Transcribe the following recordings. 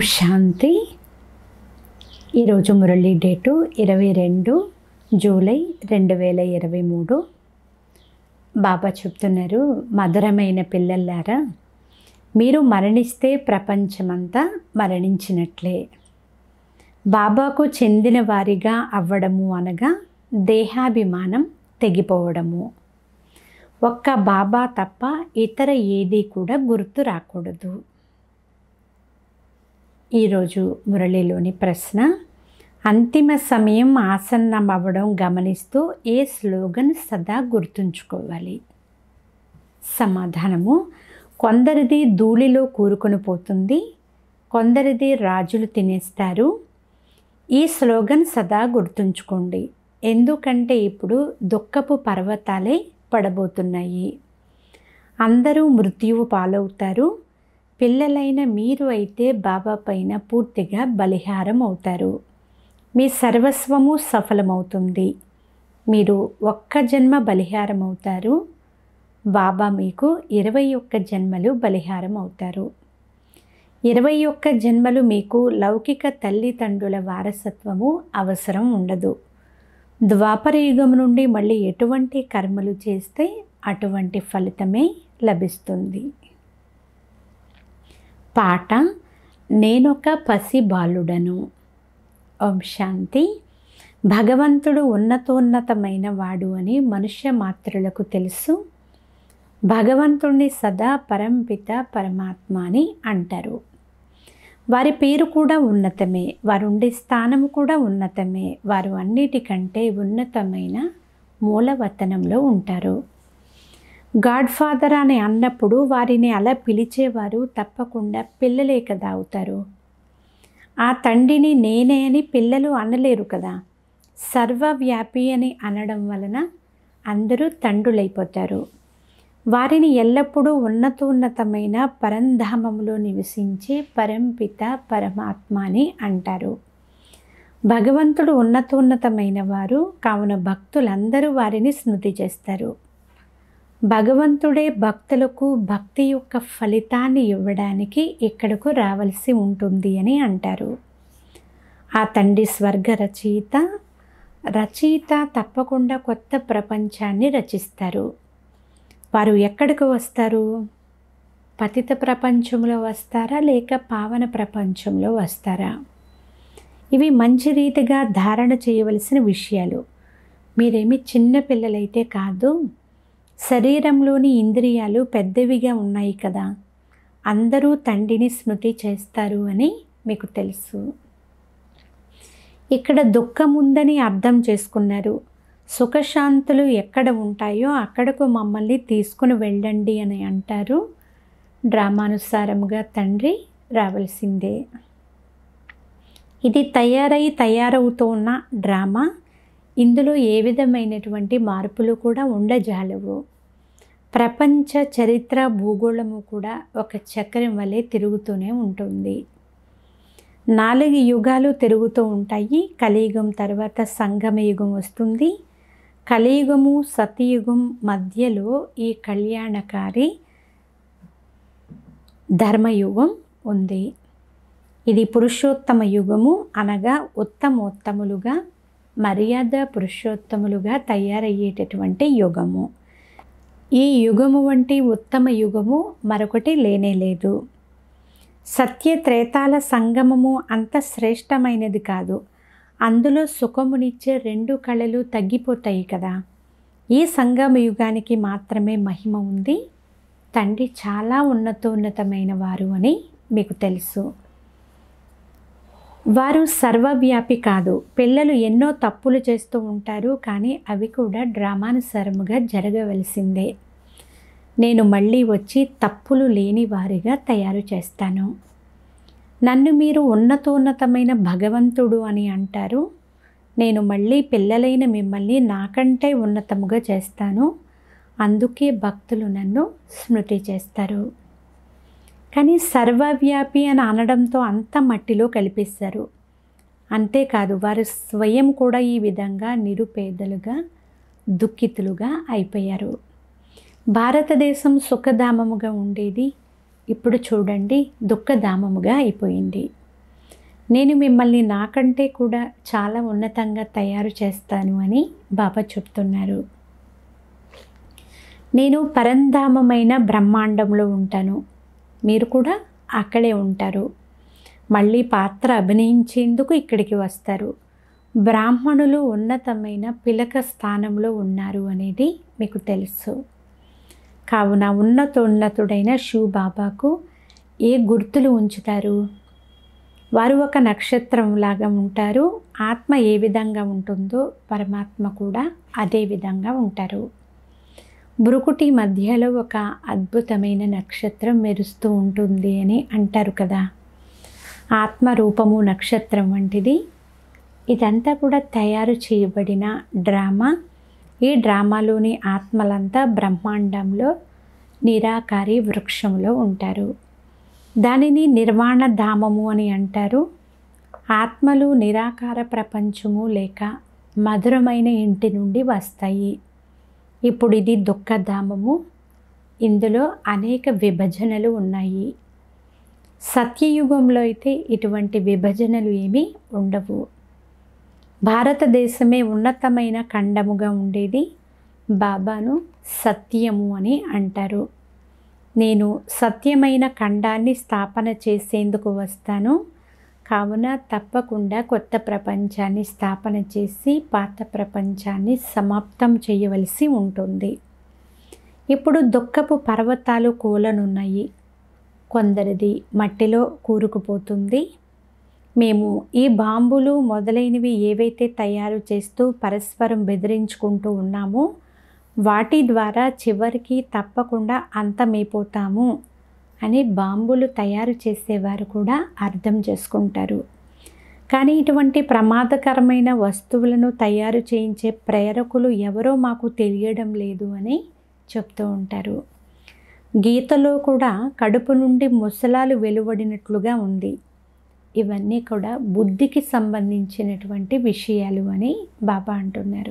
శాంతి ఈరోజు మురళి డేటు ఇరవై రెండు జూలై రెండు వేల ఇరవై మూడు బాబా చెప్తున్నారు మధురమైన పిల్లలారా మీరు మరణిస్తే ప్రపంచమంతా మరణించినట్లే బాబాకు చెందిన వారిగా అవ్వడము అనగా దేహాభిమానం తెగిపోవడము ఒక్క బాబా తప్ప ఇతర ఏది కూడా గుర్తు రాకూడదు ఈరోజు మురళిలోని ప్రశ్న అంతిమ సమయం ఆసన్నమవ్వడం గమనిస్తూ ఏ స్లోగన్ సదా గుర్తుంచుకోవాలి సమాధానము కొందరిది ధూళిలో కూరుకొని పోతుంది కొందరిది రాజులు తినేస్తారు ఈ స్లోగన్ సదా గుర్తుంచుకోండి ఎందుకంటే ఇప్పుడు దుఃఖపు పర్వతాలే పడబోతున్నాయి అందరూ మృత్యువు పాలవుతారు పిల్లలైన మీరు అయితే బాబా పైన పూర్తిగా బలిహారం అవుతారు మీ సర్వస్వము సఫలమవుతుంది మీరు ఒక్క జన్మ బలిహారం అవుతారు బాబా మీకు ఇరవై ఒక్క జన్మలు బలిహారం అవుతారు ఇరవై ఒక్క జన్మలు మీకు లౌకిక తల్లిదండ్రుల వారసత్వము అవసరం ఉండదు ద్వాపర యుగం నుండి మళ్ళీ ఎటువంటి కర్మలు చేస్తే అటువంటి ఫలితమే లభిస్తుంది పాట నేనొక పసి బాలుడను ఓం శాంతి భగవంతుడు ఉన్నతోన్నతమైన వాడు అని మనుష్య మాత్రులకు తెలుసు భగవంతుణ్ణి సదా పరంపిత పరమాత్మ అని అంటారు వారి పేరు కూడా ఉన్నతమే వారుండే స్థానం కూడా ఉన్నతమే వారు అన్నిటికంటే ఉన్నతమైన మూలవతనంలో ఉంటారు గాడ్ ఫాదర్ అని అన్నప్పుడు వారిని అలా పిలిచేవారు తప్పకుండా పిల్లలే కదా అవుతారు ఆ తండ్రిని నేనే అని పిల్లలు అనలేరు కదా సర్వవ్యాపి అని అనడం వలన అందరూ తండ్రులైపోతారు వారిని ఎల్లప్పుడూ ఉన్నతోన్నతమైన పరంధామంలో నివసించే పరంపిత పరమాత్మ అని అంటారు భగవంతుడు ఉన్నతోన్నతమైన వారు కావున భక్తులందరూ వారిని స్మృతి చేస్తారు భగవంతుడే భక్తులకు భక్తి యొక్క ఫలితాన్ని ఇవ్వడానికి ఇక్కడకు రావలసి ఉంటుంది అని అంటారు ఆ తండ్రి స్వర్గ రచయిత రచయిత తప్పకుండా కొత్త ప్రపంచాన్ని రచిస్తారు వారు ఎక్కడికి వస్తారు పతిత ప్రపంచంలో వస్తారా లేక పావన ప్రపంచంలో వస్తారా ఇవి మంచి రీతిగా ధారణ చేయవలసిన విషయాలు మీరేమి చిన్న పిల్లలైతే కాదు శరీరంలోని ఇంద్రియాలు పెద్దవిగా ఉన్నాయి కదా అందరూ తండ్రిని స్మృతి చేస్తారు అని మీకు తెలుసు ఇక్కడ దుఃఖం ఉందని అర్థం చేసుకున్నారు సుఖశాంతులు ఎక్కడ ఉంటాయో అక్కడకు మమ్మల్ని తీసుకుని వెళ్ళండి అని అంటారు డ్రామానుసారముగా తండ్రి రావలసిందే ఇది తయారై తయారవుతూ ఉన్న డ్రామా ఇందులో ఏ విధమైనటువంటి మార్పులు కూడా ఉండజాలవు ప్రపంచ చరిత్ర భూగోళము కూడా ఒక చక్రం వలె తిరుగుతూనే ఉంటుంది నాలుగు యుగాలు తిరుగుతూ ఉంటాయి కలియుగం తర్వాత సంగమ యుగం వస్తుంది కలియుగము సతయుగం మధ్యలో ఈ కళ్యాణకారి ధర్మయుగం ఉంది ఇది పురుషోత్తమ యుగము అనగా ఉత్తమోత్తములుగా మర్యాద పురుషోత్తములుగా తయారయ్యేటటువంటి యుగము ఈ యుగము వంటి ఉత్తమ యుగము మరొకటి లేనే లేదు సత్య త్రేతాల సంగమము అంత శ్రేష్టమైనది కాదు అందులో సుఖమునిచ్చే రెండు కళలు తగ్గిపోతాయి కదా ఈ సంగమ యుగానికి మాత్రమే మహిమ ఉంది తండ్రి చాలా ఉన్నతోన్నతమైన వారు అని మీకు తెలుసు వారు సర్వవ్యాపి కాదు పిల్లలు ఎన్నో తప్పులు చేస్తూ ఉంటారు కానీ అవి కూడా డ్రామానుసారముగా జరగవలసిందే నేను మళ్ళీ వచ్చి తప్పులు లేని వారిగా తయారు చేస్తాను నన్ను మీరు ఉన్నతోన్నతమైన భగవంతుడు అని అంటారు నేను మళ్ళీ పిల్లలైన మిమ్మల్ని నాకంటే ఉన్నతముగా చేస్తాను అందుకే భక్తులు నన్ను స్మృతి చేస్తారు కానీ సర్వవ్యాపి అని అనడంతో అంత మట్టిలో కలిపేశారు అంతేకాదు వారు స్వయం కూడా ఈ విధంగా నిరుపేదలుగా దుఃఖితులుగా అయిపోయారు భారతదేశం సుఖధామముగా ఉండేది ఇప్పుడు చూడండి దుఃఖధామముగా అయిపోయింది నేను మిమ్మల్ని నాకంటే కూడా చాలా ఉన్నతంగా తయారు చేస్తాను అని బాబా చెప్తున్నారు నేను పరంధామమైన బ్రహ్మాండంలో ఉంటాను మీరు కూడా అక్కడే ఉంటారు మళ్ళీ పాత్ర అభినయించేందుకు ఇక్కడికి వస్తారు బ్రాహ్మణులు ఉన్నతమైన పిలక స్థానంలో ఉన్నారు అనేది మీకు తెలుసు కావున ఉన్నతోన్నతుడైన శివ బాబాకు ఏ గుర్తులు ఉంచుతారు వారు ఒక నక్షత్రం లాగా ఉంటారు ఆత్మ ఏ విధంగా ఉంటుందో పరమాత్మ కూడా అదే విధంగా ఉంటారు బ్రుకుటి మధ్యలో ఒక అద్భుతమైన నక్షత్రం మెరుస్తూ ఉంటుంది అని అంటారు కదా ఆత్మ రూపము నక్షత్రం వంటిది ఇదంతా కూడా తయారు చేయబడిన డ్రామా ఈ డ్రామాలోని ఆత్మలంతా బ్రహ్మాండంలో నిరాకారి వృక్షంలో ఉంటారు దానిని నిర్వాణ ధామము అని అంటారు ఆత్మలు నిరాకార ప్రపంచము లేక మధురమైన ఇంటి నుండి వస్తాయి ఇప్పుడు ఇది దుఃఖధామము ఇందులో అనేక విభజనలు ఉన్నాయి సత్యయుగంలో అయితే ఇటువంటి విభజనలు ఏమీ ఉండవు భారతదేశమే ఉన్నతమైన ఖండముగా ఉండేది బాబాను సత్యము అని అంటారు నేను సత్యమైన ఖండాన్ని స్థాపన చేసేందుకు వస్తాను కావున తప్పకుండా కొత్త ప్రపంచాన్ని స్థాపన చేసి పాత ప్రపంచాన్ని సమాప్తం చేయవలసి ఉంటుంది ఇప్పుడు దుఃఖపు పర్వతాలు కూలనున్నాయి కొందరిది మట్టిలో కూరుకుపోతుంది మేము ఈ బాంబులు మొదలైనవి ఏవైతే తయారు చేస్తూ పరస్పరం బెదిరించుకుంటూ ఉన్నామో వాటి ద్వారా చివరికి తప్పకుండా అంతమైపోతాము అని బాంబులు తయారు చేసేవారు కూడా అర్థం చేసుకుంటారు కానీ ఇటువంటి ప్రమాదకరమైన వస్తువులను తయారు చేయించే ప్రేరకులు ఎవరో మాకు తెలియడం లేదు అని చెప్తూ ఉంటారు గీతలో కూడా కడుపు నుండి ముసలాలు వెలువడినట్లుగా ఉంది ఇవన్నీ కూడా బుద్ధికి సంబంధించినటువంటి విషయాలు అని బాబా అంటున్నారు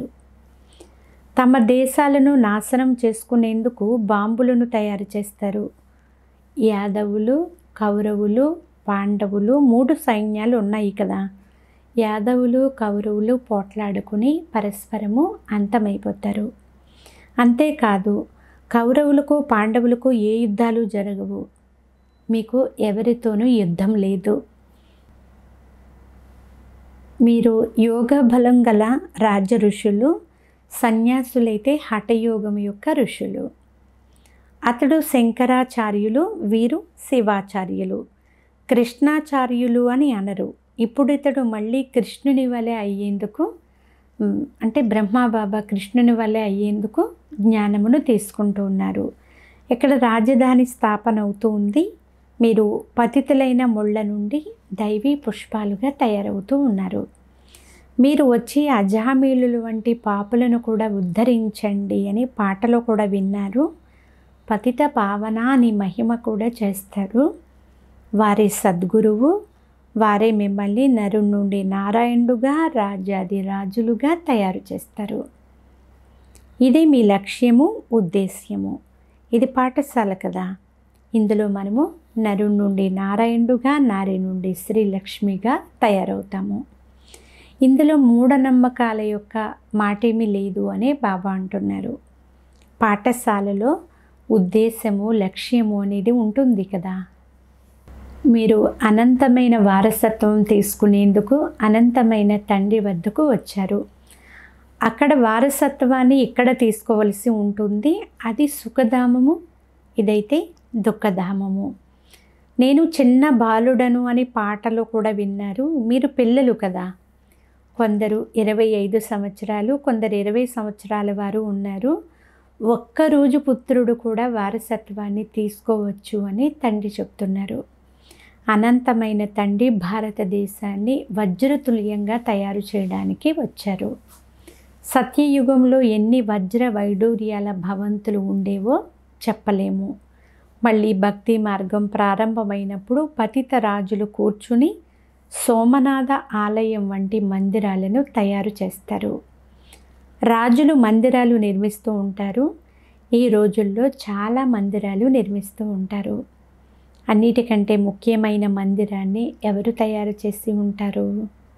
తమ దేశాలను నాశనం చేసుకునేందుకు బాంబులను తయారు చేస్తారు యాదవులు కౌరవులు పాండవులు మూడు సైన్యాలు ఉన్నాయి కదా యాదవులు కౌరవులు పోట్లాడుకుని పరస్పరము అంతమైపోతారు అంతేకాదు కౌరవులకు పాండవులకు ఏ యుద్ధాలు జరగవు మీకు ఎవరితోనూ యుద్ధం లేదు మీరు యోగ బలం గల రాజ్య ఋషులు సన్యాసులైతే హఠయోగం యొక్క ఋషులు అతడు శంకరాచార్యులు వీరు శివాచార్యులు కృష్ణాచార్యులు అని అనరు ఇప్పుడు ఇతడు మళ్ళీ కృష్ణుని వలె అయ్యేందుకు మ్, అంటే బ్రహ్మబాబా కృష్ణుని వలె అయ్యేందుకు జ్ఞానమును తీసుకుంటూ ఉన్నారు ఇక్కడ రాజధాని స్థాపన అవుతూ ఉంది మీరు పతితులైన ముళ్ళ నుండి దైవీ పుష్పాలుగా తయారవుతూ ఉన్నారు మీరు వచ్చి అజామీలులు వంటి పాపులను కూడా ఉద్ధరించండి అని పాటలో కూడా విన్నారు పతిత పావన అని మహిమ కూడా చేస్తారు వారి సద్గురువు వారే మిమ్మల్ని నరు నుండి నారాయణుడుగా రాజాది రాజులుగా తయారు చేస్తారు ఇదే మీ లక్ష్యము ఉద్దేశ్యము ఇది పాఠశాల కదా ఇందులో మనము నరు నుండి నారాయణుడుగా నారి నుండి శ్రీలక్ష్మిగా తయారవుతాము ఇందులో మూఢనమ్మకాల యొక్క మాటేమీ లేదు అనే బాబా అంటున్నారు పాఠశాలలో ఉద్దేశము లక్ష్యము అనేది ఉంటుంది కదా మీరు అనంతమైన వారసత్వం తీసుకునేందుకు అనంతమైన తండ్రి వద్దకు వచ్చారు అక్కడ వారసత్వాన్ని ఇక్కడ తీసుకోవలసి ఉంటుంది అది సుఖధామము ఇదైతే దుఃఖధామము నేను చిన్న బాలుడను అని పాటలో కూడా విన్నారు మీరు పిల్లలు కదా కొందరు ఇరవై ఐదు సంవత్సరాలు కొందరు ఇరవై సంవత్సరాల వారు ఉన్నారు ఒక్కరోజు పుత్రుడు కూడా వారసత్వాన్ని తీసుకోవచ్చు అని తండ్రి చెప్తున్నారు అనంతమైన తండ్రి భారతదేశాన్ని వజ్రతుల్యంగా తయారు చేయడానికి వచ్చారు సత్యయుగంలో ఎన్ని వజ్ర వైడూర్యాల భవంతులు ఉండేవో చెప్పలేము మళ్ళీ భక్తి మార్గం ప్రారంభమైనప్పుడు పతిత రాజులు కూర్చుని సోమనాథ ఆలయం వంటి మందిరాలను తయారు చేస్తారు రాజులు మందిరాలు నిర్మిస్తూ ఉంటారు ఈ రోజుల్లో చాలా మందిరాలు నిర్మిస్తూ ఉంటారు అన్నిటికంటే ముఖ్యమైన మందిరాన్ని ఎవరు తయారు చేసి ఉంటారు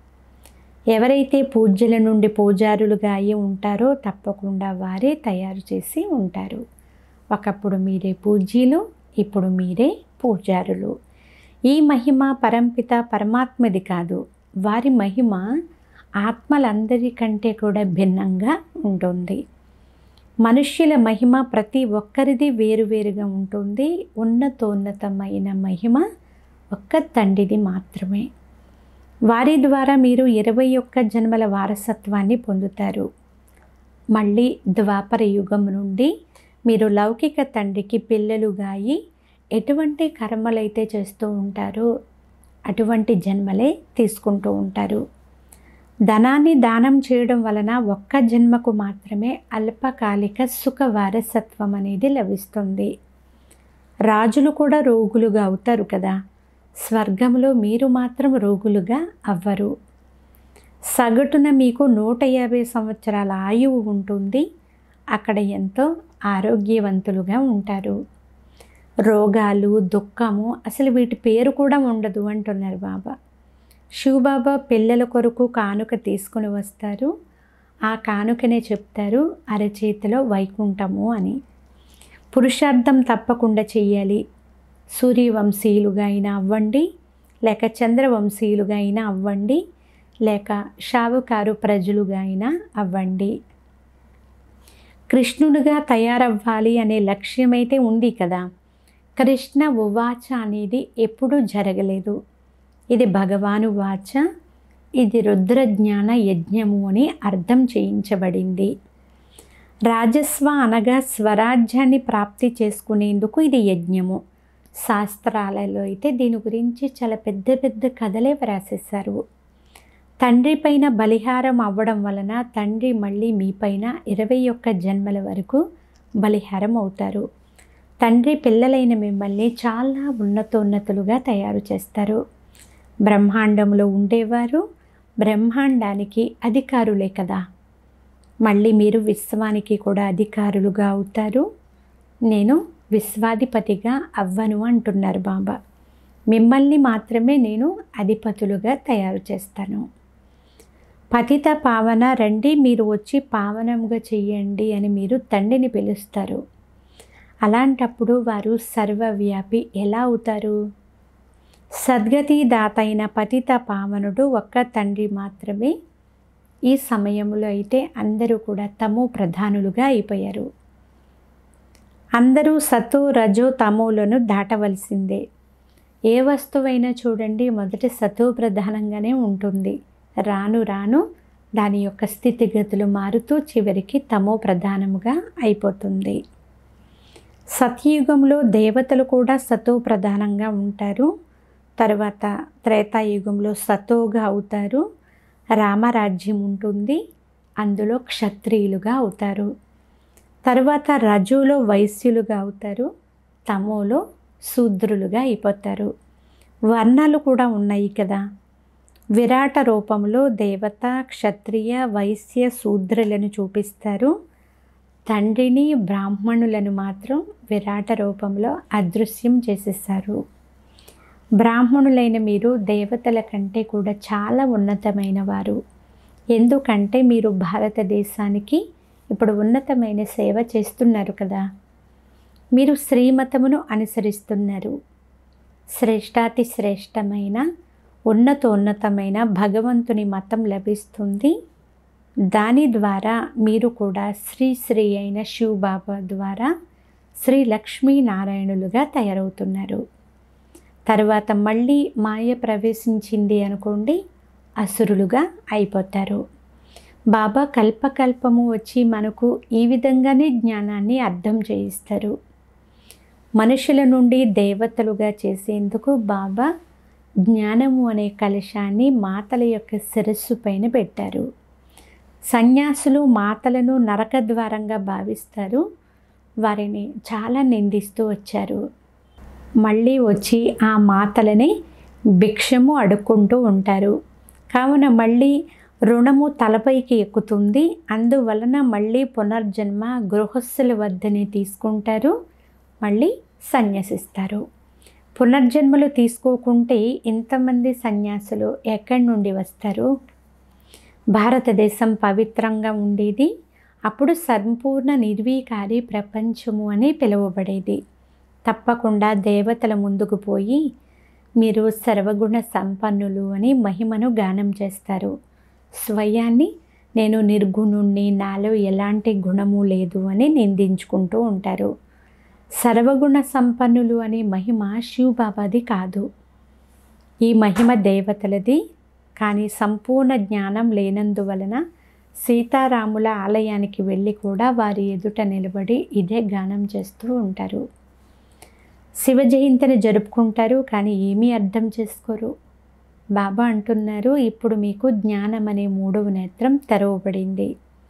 ఎవరైతే పూజ్యుల నుండి పూజారులుగా అయి ఉంటారో తప్పకుండా వారే తయారు చేసి ఉంటారు ఒకప్పుడు మీరే పూజ్యులు ఇప్పుడు మీరే పూజారులు ఈ మహిమ పరంపిత పరమాత్మది కాదు వారి మహిమ ఆత్మలందరికంటే కూడా భిన్నంగా ఉంటుంది మనుష్యుల మహిమ ప్రతి ఒక్కరిది వేరువేరుగా ఉంటుంది ఉన్నతోన్నతమైన మహిమ ఒక్క తండ్రిది మాత్రమే వారి ద్వారా మీరు ఇరవై ఒక్క జన్మల వారసత్వాన్ని పొందుతారు మళ్ళీ ద్వాపర యుగం నుండి మీరు లౌకిక తండ్రికి పిల్లలుగా అయి ఎటువంటి కర్మలైతే చేస్తూ ఉంటారో అటువంటి జన్మలే తీసుకుంటూ ఉంటారు ధనాన్ని దానం చేయడం వలన ఒక్క జన్మకు మాత్రమే అల్పకాలిక సుఖ వారసత్వం అనేది లభిస్తుంది రాజులు కూడా రోగులుగా అవుతారు కదా స్వర్గంలో మీరు మాత్రం రోగులుగా అవ్వరు సగటున మీకు నూట యాభై సంవత్సరాల ఆయువు ఉంటుంది అక్కడ ఎంతో ఆరోగ్యవంతులుగా ఉంటారు రోగాలు దుఃఖము అసలు వీటి పేరు కూడా ఉండదు అంటున్నారు బాబా శివబాబా పిల్లల కొరకు కానుక తీసుకుని వస్తారు ఆ కానుకనే చెప్తారు అరచేతిలో వైకుంఠము అని పురుషార్థం తప్పకుండా చెయ్యాలి సూర్యవంశీయులుగా అయినా అవ్వండి లేక చంద్రవంశీయులుగా అయినా అవ్వండి లేక షావుకారు ప్రజలుగా అయినా అవ్వండి కృష్ణునిగా తయారవ్వాలి అనే లక్ష్యమైతే ఉంది కదా కృష్ణ ఉవాచ అనేది ఎప్పుడూ జరగలేదు ఇది భగవాను వాచ ఇది రుద్రజ్ఞాన యజ్ఞము అని అర్థం చేయించబడింది రాజస్వ అనగా స్వరాజ్యాన్ని ప్రాప్తి చేసుకునేందుకు ఇది యజ్ఞము శాస్త్రాలలో అయితే దీని గురించి చాలా పెద్ద పెద్ద కథలే వ్రాసేశారు తండ్రి పైన బలిహారం అవ్వడం వలన తండ్రి మళ్ళీ మీపైన ఇరవై ఒక్క జన్మల వరకు బలిహారం అవుతారు తండ్రి పిల్లలైన మిమ్మల్ని చాలా ఉన్నతోన్నతులుగా తయారు చేస్తారు బ్రహ్మాండంలో ఉండేవారు బ్రహ్మాండానికి అధికారులే కదా మళ్ళీ మీరు విశ్వానికి కూడా అధికారులుగా అవుతారు నేను విశ్వాధిపతిగా అవ్వను అంటున్నారు బాబా మిమ్మల్ని మాత్రమే నేను అధిపతులుగా తయారు చేస్తాను పతిత పావన రండి మీరు వచ్చి పావనంగా చెయ్యండి అని మీరు తండ్రిని పిలుస్తారు అలాంటప్పుడు వారు సర్వవ్యాపి ఎలా అవుతారు సద్గతి దాత అయిన పతిత పావనుడు ఒక్క తండ్రి మాత్రమే ఈ సమయంలో అయితే అందరూ కూడా తమో ప్రధానులుగా అయిపోయారు అందరూ సతు రజో తమోలను దాటవలసిందే ఏ వస్తువైనా చూడండి మొదట సతో ప్రధానంగానే ఉంటుంది రాను రాను దాని యొక్క స్థితిగతులు మారుతూ చివరికి తమో ప్రధానముగా అయిపోతుంది సత్యయుగంలో దేవతలు కూడా సతో ప్రధానంగా ఉంటారు తర్వాత త్రేతాయుగంలో సతోగా అవుతారు రామరాజ్యం ఉంటుంది అందులో క్షత్రియులుగా అవుతారు తర్వాత రజులో వైశ్యులుగా అవుతారు తమోలో శూద్రులుగా అయిపోతారు వర్ణాలు కూడా ఉన్నాయి కదా విరాట రూపంలో దేవత క్షత్రియ వైశ్య శూద్రులను చూపిస్తారు తండ్రిని బ్రాహ్మణులను మాత్రం విరాట రూపంలో అదృశ్యం చేసేసారు బ్రాహ్మణులైన మీరు దేవతల కంటే కూడా చాలా ఉన్నతమైన వారు ఎందుకంటే మీరు భారతదేశానికి ఇప్పుడు ఉన్నతమైన సేవ చేస్తున్నారు కదా మీరు శ్రీమతమును అనుసరిస్తున్నారు శ్రేష్టాతి శ్రేష్టమైన ఉన్నతోన్నతమైన భగవంతుని మతం లభిస్తుంది దాని ద్వారా మీరు కూడా శ్రీ శ్రీ అయిన శివబాబా ద్వారా శ్రీ లక్ష్మీనారాయణులుగా తయారవుతున్నారు తర్వాత మళ్ళీ మాయ ప్రవేశించింది అనుకోండి అసురులుగా అయిపోతారు బాబా కల్పకల్పము వచ్చి మనకు ఈ విధంగానే జ్ఞానాన్ని అర్థం చేయిస్తారు మనుషుల నుండి దేవతలుగా చేసేందుకు బాబా జ్ఞానము అనే కలశాన్ని మాతల యొక్క శిరస్సు పైన పెట్టారు సన్యాసులు మాతలను నరక ద్వారంగా భావిస్తారు వారిని చాలా నిందిస్తూ వచ్చారు మళ్ళీ వచ్చి ఆ మాతలని భిక్షము అడుక్కుంటూ ఉంటారు కావున మళ్ళీ రుణము తలపైకి ఎక్కుతుంది అందువలన మళ్ళీ పునర్జన్మ గృహస్థుల వద్దనే తీసుకుంటారు మళ్ళీ సన్యసిస్తారు పునర్జన్మలు తీసుకోకుంటే ఇంతమంది సన్యాసులు ఎక్కడి నుండి వస్తారు భారతదేశం పవిత్రంగా ఉండేది అప్పుడు సంపూర్ణ నిర్వీకారి ప్రపంచము అని పిలువబడేది తప్పకుండా దేవతల ముందుకు పోయి మీరు సర్వగుణ సంపన్నులు అని మహిమను గానం చేస్తారు స్వయాన్ని నేను నిర్గుణుణ్ణి నాలో ఎలాంటి గుణము లేదు అని నిందించుకుంటూ ఉంటారు సర్వగుణ సంపన్నులు అనే మహిమ శివబాబాది కాదు ఈ మహిమ దేవతలది కానీ సంపూర్ణ జ్ఞానం లేనందువలన సీతారాముల ఆలయానికి వెళ్ళి కూడా వారి ఎదుట నిలబడి ఇదే గానం చేస్తూ ఉంటారు శివ జయంతిని జరుపుకుంటారు కానీ ఏమీ అర్థం చేసుకోరు బాబా అంటున్నారు ఇప్పుడు మీకు జ్ఞానం అనే మూడవ నేత్రం తెరవబడింది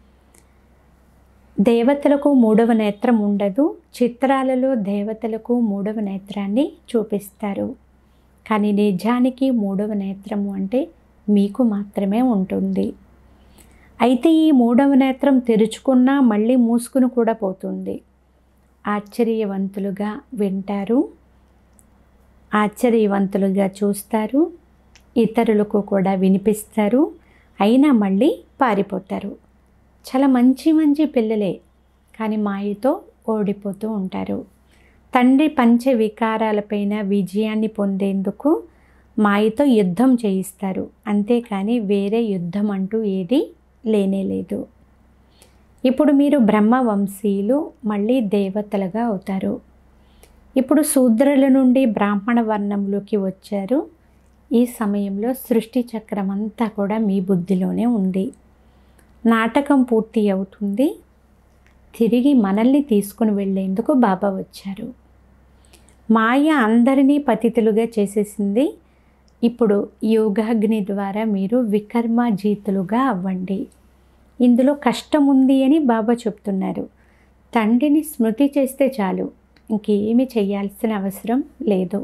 దేవతలకు మూడవ నేత్రం ఉండదు చిత్రాలలో దేవతలకు మూడవ నేత్రాన్ని చూపిస్తారు కానీ నిజానికి మూడవ నేత్రము అంటే మీకు మాత్రమే ఉంటుంది అయితే ఈ మూడవ నేత్రం తెరుచుకున్నా మళ్ళీ మూసుకుని కూడా పోతుంది ఆశ్చర్యవంతులుగా వింటారు ఆశ్చర్యవంతులుగా చూస్తారు ఇతరులకు కూడా వినిపిస్తారు అయినా మళ్ళీ పారిపోతారు చాలా మంచి మంచి పిల్లలే కానీ మాయతో ఓడిపోతూ ఉంటారు తండ్రి పంచ వికారాలపైన విజయాన్ని పొందేందుకు మాయతో యుద్ధం చేయిస్తారు అంతేకాని వేరే యుద్ధం అంటూ ఏది లేనే లేదు ఇప్పుడు మీరు బ్రహ్మ వంశీయులు మళ్ళీ దేవతలుగా అవుతారు ఇప్పుడు శూద్రుల నుండి బ్రాహ్మణ వర్ణంలోకి వచ్చారు ఈ సమయంలో సృష్టి చక్రం అంతా కూడా మీ బుద్ధిలోనే ఉంది నాటకం పూర్తి అవుతుంది తిరిగి మనల్ని తీసుకుని వెళ్ళేందుకు బాబా వచ్చారు మాయ అందరినీ పతితులుగా చేసేసింది ఇప్పుడు యోగాగ్ని ద్వారా మీరు వికర్మ జీతులుగా అవ్వండి ఇందులో కష్టం ఉంది అని బాబా చెప్తున్నారు తండ్రిని స్మృతి చేస్తే చాలు ఇంకేమి చేయాల్సిన అవసరం లేదు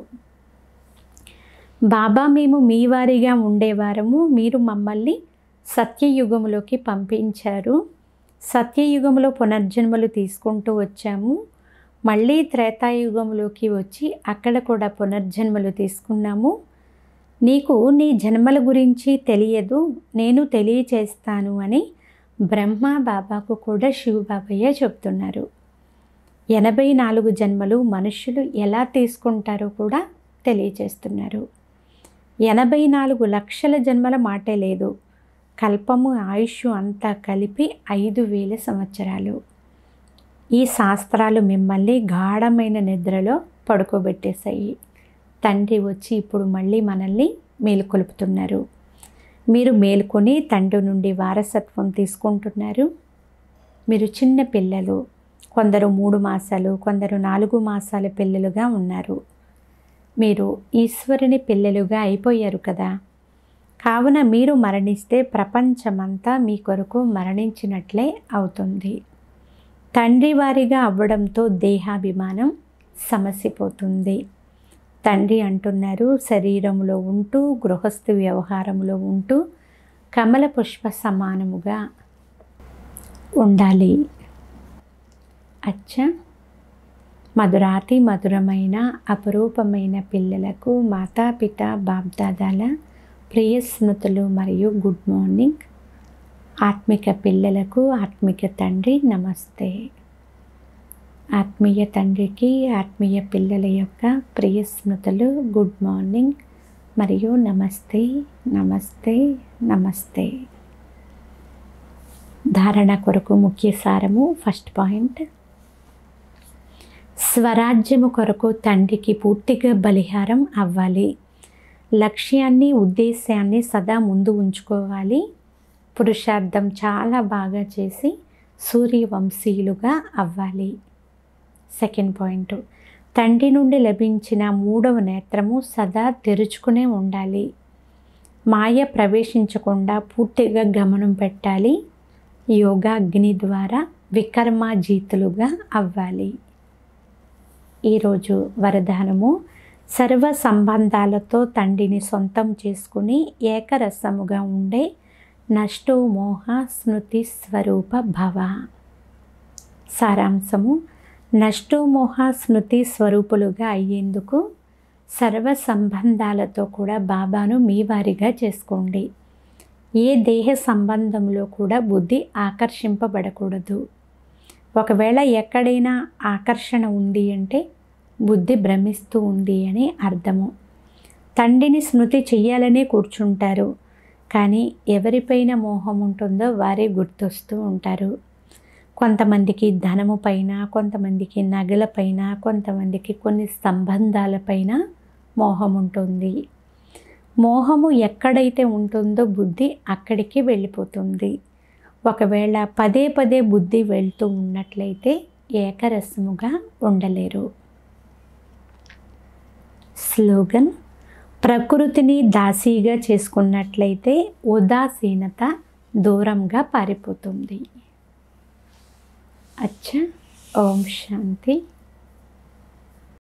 బాబా మేము మీ వారిగా ఉండేవారము మీరు మమ్మల్ని సత్యయుగంలోకి పంపించారు సత్యయుగంలో పునర్జన్మలు తీసుకుంటూ వచ్చాము మళ్ళీ త్రేతాయుగంలోకి వచ్చి అక్కడ కూడా పునర్జన్మలు తీసుకున్నాము నీకు నీ జన్మల గురించి తెలియదు నేను తెలియచేస్తాను అని బ్రహ్మ బాబాకు కూడా శివబాబయ్య చెప్తున్నారు ఎనభై నాలుగు జన్మలు మనుషులు ఎలా తీసుకుంటారో కూడా తెలియచేస్తున్నారు ఎనభై నాలుగు లక్షల జన్మల మాటే లేదు కల్పము ఆయుష్ అంతా కలిపి ఐదు వేల సంవత్సరాలు ఈ శాస్త్రాలు మిమ్మల్ని గాఢమైన నిద్రలో పడుకోబెట్టేశాయి తండ్రి వచ్చి ఇప్పుడు మళ్ళీ మనల్ని మేలుకొలుపుతున్నారు మీరు మేల్కొని తండ్రి నుండి వారసత్వం తీసుకుంటున్నారు మీరు చిన్న పిల్లలు కొందరు మూడు మాసాలు కొందరు నాలుగు మాసాల పిల్లలుగా ఉన్నారు మీరు ఈశ్వరుని పిల్లలుగా అయిపోయారు కదా కావున మీరు మరణిస్తే ప్రపంచమంతా మీ కొరకు మరణించినట్లే అవుతుంది తండ్రి వారిగా అవ్వడంతో దేహాభిమానం సమసిపోతుంది తండ్రి అంటున్నారు శరీరంలో ఉంటూ గృహస్థు వ్యవహారంలో ఉంటూ కమల పుష్ప సమానముగా ఉండాలి అచ్చా మధురాతి మధురమైన అపురూపమైన పిల్లలకు మాతాపిత బాబ్దాదాల ప్రియ స్మృతులు మరియు గుడ్ మార్నింగ్ ఆత్మిక పిల్లలకు ఆత్మిక తండ్రి నమస్తే ఆత్మీయ తండ్రికి ఆత్మీయ పిల్లల యొక్క ప్రియ స్మృతులు గుడ్ మార్నింగ్ మరియు నమస్తే నమస్తే నమస్తే ధారణ కొరకు ముఖ్య సారము ఫస్ట్ పాయింట్ స్వరాజ్యము కొరకు తండ్రికి పూర్తిగా బలిహారం అవ్వాలి లక్ష్యాన్ని ఉద్దేశాన్ని సదా ముందు ఉంచుకోవాలి పురుషార్థం చాలా బాగా చేసి సూర్యవంశీయులుగా అవ్వాలి సెకండ్ పాయింట్ తండ్రి నుండి లభించిన మూడవ నేత్రము సదా తెరుచుకునే ఉండాలి మాయ ప్రవేశించకుండా పూర్తిగా గమనం పెట్టాలి యోగా అగ్ని ద్వారా వికర్మాజీతులుగా అవ్వాలి ఈరోజు వరదానము సర్వ సంబంధాలతో తండ్రిని సొంతం చేసుకుని ఏకరసముగా ఉండే నష్టో మోహ స్మృతి స్వరూప భవ సారాంశము నష్టోమోహ స్మృతి స్వరూపులుగా అయ్యేందుకు సర్వ సంబంధాలతో కూడా బాబాను మీ వారిగా చేసుకోండి ఏ దేహ సంబంధంలో కూడా బుద్ధి ఆకర్షింపబడకూడదు ఒకవేళ ఎక్కడైనా ఆకర్షణ ఉంది అంటే బుద్ధి భ్రమిస్తూ ఉంది అని అర్థము తండ్రిని స్మృతి చెయ్యాలనే కూర్చుంటారు కానీ ఎవరిపైన మోహం ఉంటుందో వారే గుర్తొస్తూ ఉంటారు కొంతమందికి ధనము పైన కొంతమందికి నగలపైన కొంతమందికి కొన్ని సంబంధాలపైన మోహం ఉంటుంది మోహము ఎక్కడైతే ఉంటుందో బుద్ధి అక్కడికి వెళ్ళిపోతుంది ఒకవేళ పదే పదే బుద్ధి వెళ్తూ ఉన్నట్లయితే ఏకరసముగా ఉండలేరు స్లోగన్ ప్రకృతిని దాసీగా చేసుకున్నట్లయితే ఉదాసీనత దూరంగా పారిపోతుంది అచ్చా ఓం శాంతి